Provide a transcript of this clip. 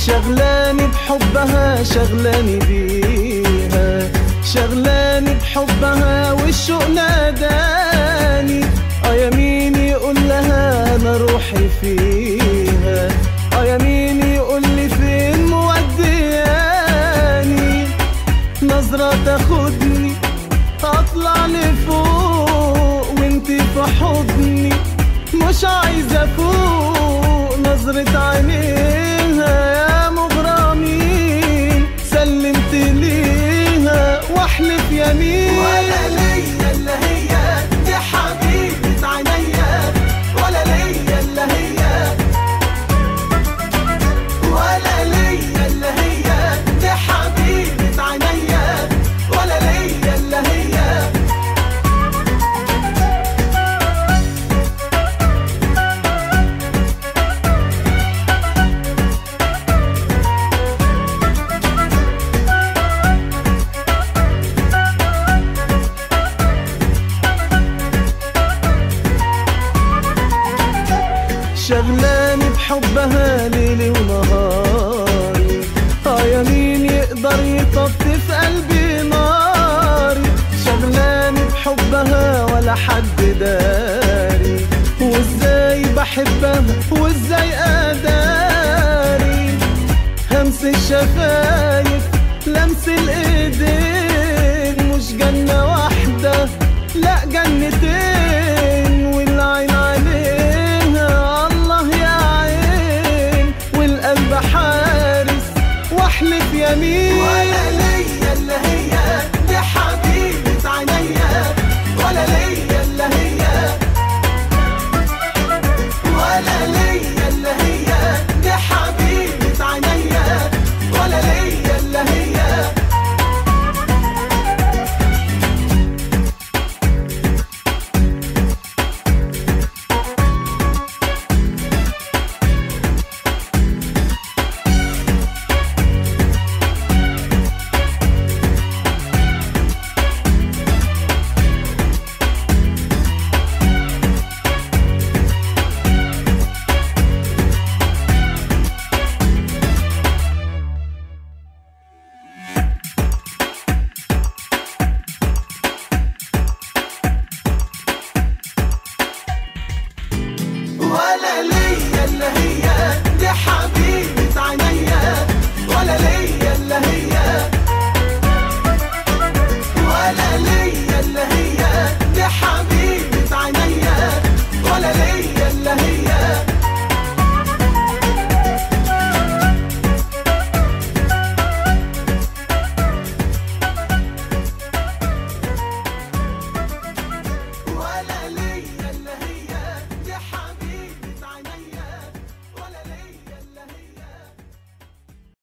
شغلاني بحبها شغلاني بيها شغلاني بحبها والشوق ناداني اه يمين يقول لها انا روحي فيها اه يمين يقول لي فين مودياني نظرة تاخدني اطلع لفوق وانتي في حضني مش عايزة فوق نظرة عينيها يا مغرمين سلمت ليها واحلف يمين ولا ليا الا هي دي حبيبة عينيا ولا ليا الا هي ولا ليا الا هي دي حبيبة عينيا ولا ليا الا هي شغلاني بحبها ليلي ونهاري اه يمين يقدر يطفي في قلبي ناري شغلاني بحبها ولا حد داري وازاي بحبها وازاي اداري همس الشفايف لمس الايدين مش جنة واحدة لا جنتين والعين عليها الله يا عين والقلب حارس واحلف يمين ولا ليا الا هي دي حبيبة عينيا ولا ليا الا هي ولا ليا الا هي دي حبيبة عينيا ولا ليا الا هي ولا ليا الا هي